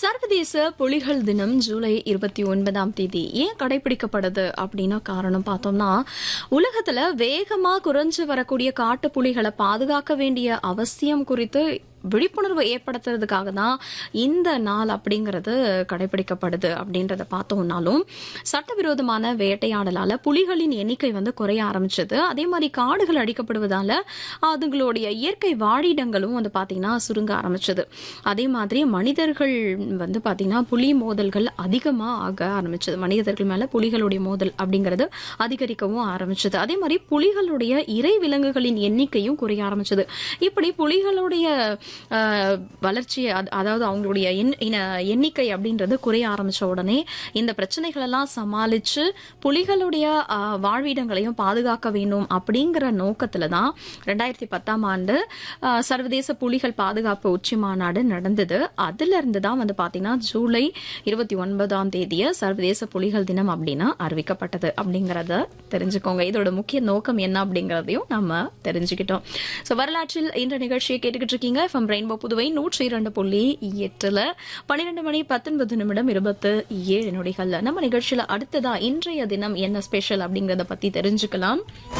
சர்வதேச புலிகள் தினம் ஜூலை இருபத்தி ஒன்பதாம் தேதி ஏன் கடைபிடிக்கப்படுது அப்படின்னு காரணம் பார்த்தோம்னா உலகத்துல வேகமா குறைஞ்சு வரக்கூடிய காட்டு புலிகளை பாதுகாக்க வேண்டிய அவசியம் குறித்து விழிப்புணர்வு ஏற்படுத்துறதுக்காக தான் இந்த நாள் அப்படிங்கிறது கடைபிடிக்கப்படுது அப்படின்றத பார்த்தோம்னாலும் சட்டவிரோதமான வேட்டையாடலால புலிகளின் எண்ணிக்கை வந்து குறைய ஆரம்பிச்சது அதே மாதிரி காடுகள் அழிக்கப்படுவதால அதுங்களுடைய இயற்கை வாழிடங்களும் வந்து பாத்தீங்கன்னா சுருங்க ஆரம்பிச்சது அதே மாதிரி மனிதர்கள் வந்து பாத்தீங்கன்னா புலி மோதல்கள் அதிகமா ஆக ஆரம்பிச்சது மனிதர்கள் மேல புலிகளுடைய மோதல் அப்படிங்கிறது அதிகரிக்கவும் ஆரம்பிச்சது அதே மாதிரி புலிகளுடைய இறை விலங்குகளின் எண்ணிக்கையும் குறைய ஆரம்பிச்சது இப்படி புலிகளுடைய ஆஹ், வளர்ச்சி அது- அதாவது அவங்களுடைய எண்- இன- எண்ணிக்கை அப்படின்றது குறைய ஆரம்பிச்ச உடனே இந்த பிரச்சனைகள் எல்லாம் சமாளிச்சு புலிகளுடைய ஆஹ், வாழ்விடங்களையும் பாதுகாக்க வேண்டும் அப்படிங்கிற நோக்கத்துல தான் ரெண்டாயிரத்தி பத்தாம் ஆண்டு ஆஹ், சர்வதேச புலிகள் பாதுகாப்பு உச்சி மாநாடு நடந்தது அதுல இருந்து தான் வந்து பாத்தீங்கன்னா ஜூலை இருபத்தி ஒன்பதாம் தேதிய சர்வதேச புலிகள் தினம் அப்படின்னு அறிவிக்கப்பட்டது அப்படிங்கறத தெரிஞ்சுக்கோங்க இதோட முக்கிய நோக்கம் என்ன அப்படிங்கறதையும் நம்ம தெரிஞ்சுக்கிட்டோம் சோ வரலாற்றில் இந்த நிகழ்ச்சியை கேட்டுக்கிட்டு இருக்கீங்க எஃப்எம் ரெயின்போ புதுவை நூற்றி இரண்டு புள்ளி எட்டுல பன்னிரெண்டு மணி பத்தொன்பது நிமிடம் இருபத்து ஏழு நொடிகள்ல நம்ம நிகழ்ச்சியில அடுத்ததா இன்றைய தினம் என்ன ஸ்பெஷல் அப்படிங்கறத பத்தி தெரிஞ்சுக்கலாம்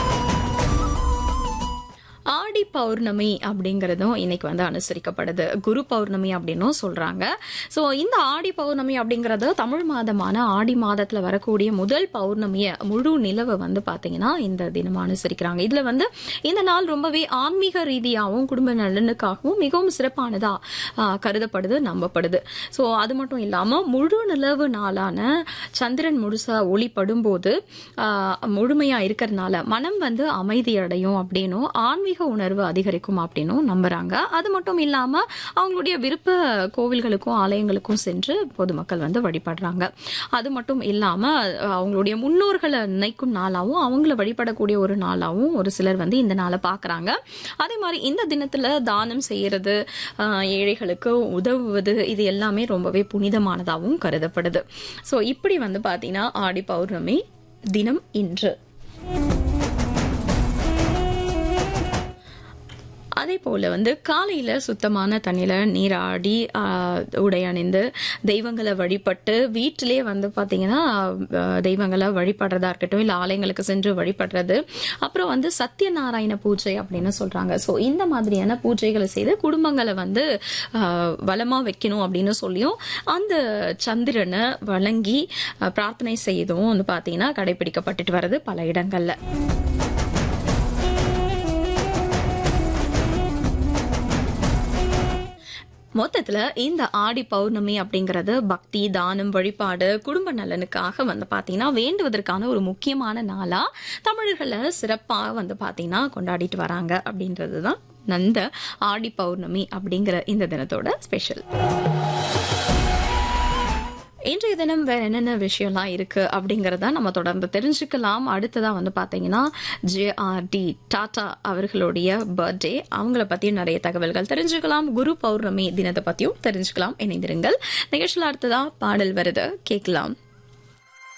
ஆடி பௌர்ணமி அப்படிங்கறதும் இன்னைக்கு வந்து அனுசரிக்கப்படுது குரு பௌர்ணமி அப்படின்னும் சொல்றாங்க சோ இந்த ஆடி பௌர்ணமி அப்படிங்கறது தமிழ் மாதமான ஆடி மாதத்துல வரக்கூடிய முதல் பௌர்ணமிய முழு நிலவை வந்து பாத்தீங்கன்னா இந்த தினம் அனுசரிக்கிறாங்க இதுல வந்து இந்த நாள் ரொம்பவே ஆன்மீக ரீதியாகவும் குடும்ப நலனுக்காகவும் மிகவும் சிறப்பானதா ஆஹ், கருதப்படுது நம்பப்படுது சோ அது மட்டும் இல்லாம முழு நிலவு நாளான சந்திரன் முழுசா ஒளிப்படும் போது ஆஹ், முழுமையா இருக்கிறதுனால மனம் வந்து அமைதி அடையும் அப்படின்னும் ஆன்மீக உணர்வு அதிகரிக்கும் அப்படின்னும் நம்புறாங்க அது மட்டும் இல்லாம அவங்களுடைய விருப்ப கோவில்களுக்கும் ஆலயங்களுக்கும் சென்று பொதுமக்கள் வந்து வழிபடுறாங்க அது மட்டும் இல்லாம அஹ், அவங்களுடைய முன்னோர்களை நினைக்கும் நாளாவும் அவங்கள வழிபடக்கூடிய ஒரு நாளாவும் ஒரு சிலர் வந்து இந்த நாளை பாக்குறாங்க அதே மாதிரி இந்த தினத்துல தானம் செய்யறது ஆஹ், ஏழைகளுக்கு உதவுவது இது எல்லாமே ரொம்பவே புனிதமானதாகவும் கருதப்படுது சோ இப்படி வந்து பாத்தீங்கன்னா ஆடி பௌர்ணமி தினம் இன்று அதே போல வந்து காலையில சுத்தமான தண்ணியில நீராடி ஆஹ், உடை அணிந்து தெய்வங்களை வழிபட்டு வீட்டிலே வந்து பாத்தீங்கன்னா ஆஹ், தெய்வங்களை வழிபடுறதா இருக்கட்டும் இல்ல ஆலயங்களுக்கு சென்று வழிபடுறது அப்புறம் வந்து சத்யநாராயண பூஜை அப்படின்னு சொல்றாங்க சோ இந்த மாதிரியான பூஜைகளை செய்து குடும்பங்களை வந்து ஆஹ், வளமா வைக்கணும் அப்படின்னு சொல்லியும் அந்த சந்திரனை வழங்கி ஆஹ், பிரார்த்தனை செய்தும் வந்து பாத்தீங்கன்னா கடைபிடிக்கப்பட்டுட்டு வருது பல இடங்கள்ல மொத்தத்துல இந்த ஆடி பௌர்ணமி அப்படிங்கறது பக்தி தானம் வழிபாடு குடும்ப நலனுக்காக வந்து பாத்தீங்கன்னா வேண்டுவதற்கான ஒரு முக்கியமான நாளா தமிழர்களை சிறப்பா வந்து பாத்தீங்கன்னா கொண்டாடிட்டு வராங்க அப்படின்றதுதான் நந்த ஆடி பௌர்ணமி அப்படிங்கிற இந்த தினத்தோட ஸ்பெஷல் இன்றைய தினம் வேற என்னென்ன விஷயம்லாம் இருக்கு அப்படிங்கறத நம்ம தொடர்ந்து தெரிஞ்சுக்கலாம் அடுத்ததா வந்து பாத்தீங்கன்னா ஜேஆர்டி டாடா அவர்களுடைய பர்த்டே அவங்கள பத்தியும் நிறைய தகவல்கள் தெரிஞ்சுக்கலாம் குரு பௌர்ணமி தினத்தை பத்தியும் தெரிஞ்சுக்கலாம் இணைந்திருங்கள் நிகழ்ச்சியில் அடுத்ததா பாடல் வருது கேட்கலாம்